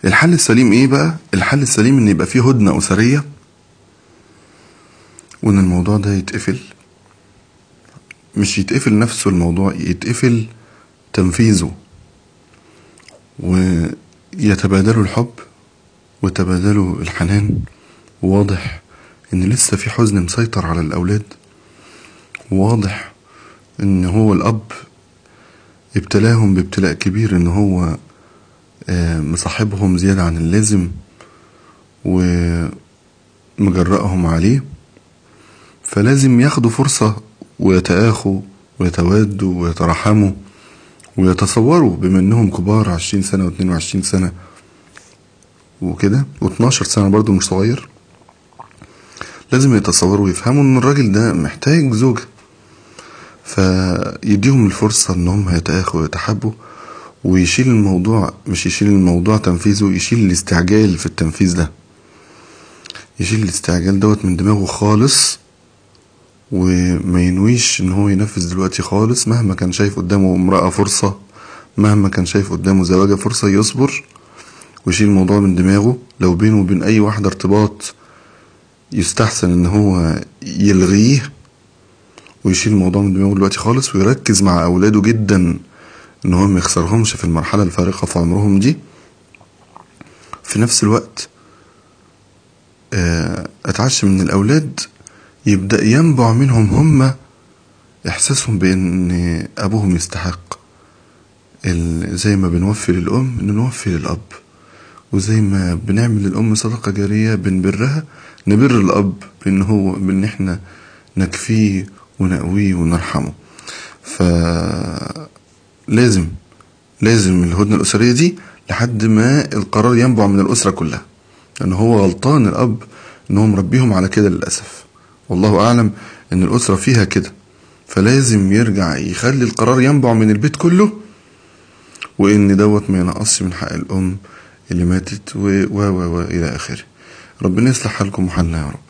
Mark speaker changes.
Speaker 1: الحل السليم ايه بقى الحل السليم ان يبقى فيه هدنة اسرية وان الموضوع ده يتقفل مش يتقفل نفسه الموضوع يتقفل تنفيذه ويتبادلوا الحب وتبادلوا الحنان واضح ان لسه في حزن مسيطر على الاولاد واضح ان هو الاب ابتلاهم بابتلاء كبير ان هو مصاحبهم زيادة عن اللازم ومجرأهم عليه فلازم ياخدوا فرصة ويتآخوا ويتوادوا ويترحموا ويتصوروا بما انهم كبار عشرين سنة واتنين وعشرين سنة وكده واتناشر سنة برضو مش صغير لازم يتصوروا ويفهموا ان الراجل ده محتاج زوجة فيديهم الفرصة ان هم يتآخوا ويتحبوا ويشيل الموضوع مش يشيل الموضوع تنفيذه يشيل الاستعجال في التنفيذ ده يشيل الاستعجال دوت من دماغه خالص وما ينويش ان هو ينفذ دلوقتي خالص مهما كان شايف قدامه امرأة فرصة مهما كان شايف قدامه زواجة فرصة يصبر ويشيل الموضوع من دماغه لو بينه وبين اي واحدة ارتباط يستحسن ان هو يلغيه ويشيل الموضوع من دماغه دلوقتي خالص ويركز مع اولاده جدا ان هو ما يخسرهمش في المرحلة الفارقة في عمرهم دي في نفس الوقت اتعشم من الاولاد يبدأ ينبع منهم هم احساسهم بان ابوهم يستحق زي ما بنوفي للام ان نوفي للاب وزي ما بنعمل للام صدقة جارية بنبرها نبر الاب بان هو بان احنا نكفيه ونقويه ونرحمه ف لازم لازم الهدنة الأسرية دي لحد ما القرار ينبع من الأسرة كلها لأن هو غلطان الأب إن هو مربيهم على كده للأسف والله أعلم إن الأسرة فيها كده فلازم يرجع يخلي القرار ينبع من البيت كله وإن دوت ما ينقصش من حق الأم اللي ماتت و و و إلى آخره ربنا يصلح حالكم وحالنا يا رب